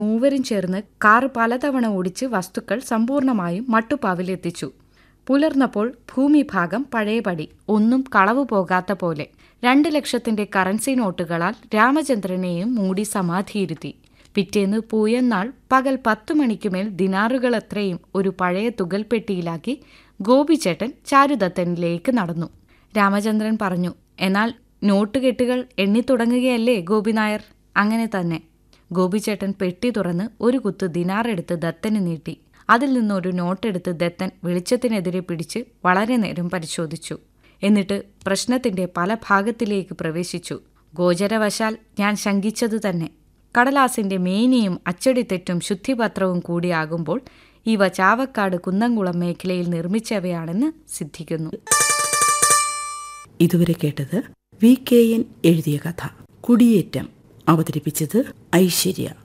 മൂവരും ചേർന്ന് കാർ പലതവണ ഓടിച്ച് വസ്തുക്കൾ സമ്പൂർണമായും മട്ടുപ്പാവിലെത്തിച്ചു പുലർന്നപ്പോൾ ഭൂമിഭാഗം പഴയപടി ഒന്നും കളവു പോകാത്ത പോലെ രണ്ട് ലക്ഷത്തിന്റെ കറൻസി നോട്ടുകളാൽ രാമചന്ദ്രനെയും മൂടി സമാധിയിരുത്തി പിറ്റേന്ന് പൂയന്നാൾ പകൽ പത്തു മണിക്കുമേൽ ദിനാറുകളത്രയും ഒരു പഴയ തുകൽപ്പെട്ടിയിലാക്കി ഗോപിച്ചേട്ടൻ ചാരുദത്തനിലേക്ക് നടന്നു രാമചന്ദ്രൻ പറഞ്ഞു എന്നാൽ നോട്ടുകെട്ടുകൾ എണ്ണിത്തുടങ്ങുകയല്ലേ ഗോപിനായർ അങ്ങനെ തന്നെ ഗോപിച്ചേട്ടൻ പെട്ടി തുറന്ന് ഒരു കുത്ത് ദിനാറെടുത്ത് ദത്തന് നീട്ടി അതിൽ നിന്നൊരു നോട്ടെടുത്ത് ദത്തൻ വെളിച്ചത്തിനെതിരെ പിടിച്ച് വളരെ നേരം പരിശോധിച്ചു എന്നിട്ട് പ്രശ്നത്തിന്റെ പല ഭാഗത്തിലേക്ക് പ്രവേശിച്ചു ഗോചരവശാൽ ഞാൻ ശങ്കിച്ചതു തന്നെ കടലാസിന്റെ മേനിയും അച്ചടിത്തെറ്റും ശുദ്ധിപത്രവും കൂടിയാകുമ്പോൾ ഇവ ചാവക്കാട് കുന്നംകുളം മേഖലയിൽ നിർമ്മിച്ചവയാണെന്ന് സിദ്ധിക്കുന്നു ഇതുവരെ കേട്ടത് വി കെ എൻ എഴുതിയ കഥ കുടിയേറ്റം അവതരിപ്പിച്ചത് ഐശ്വര്യ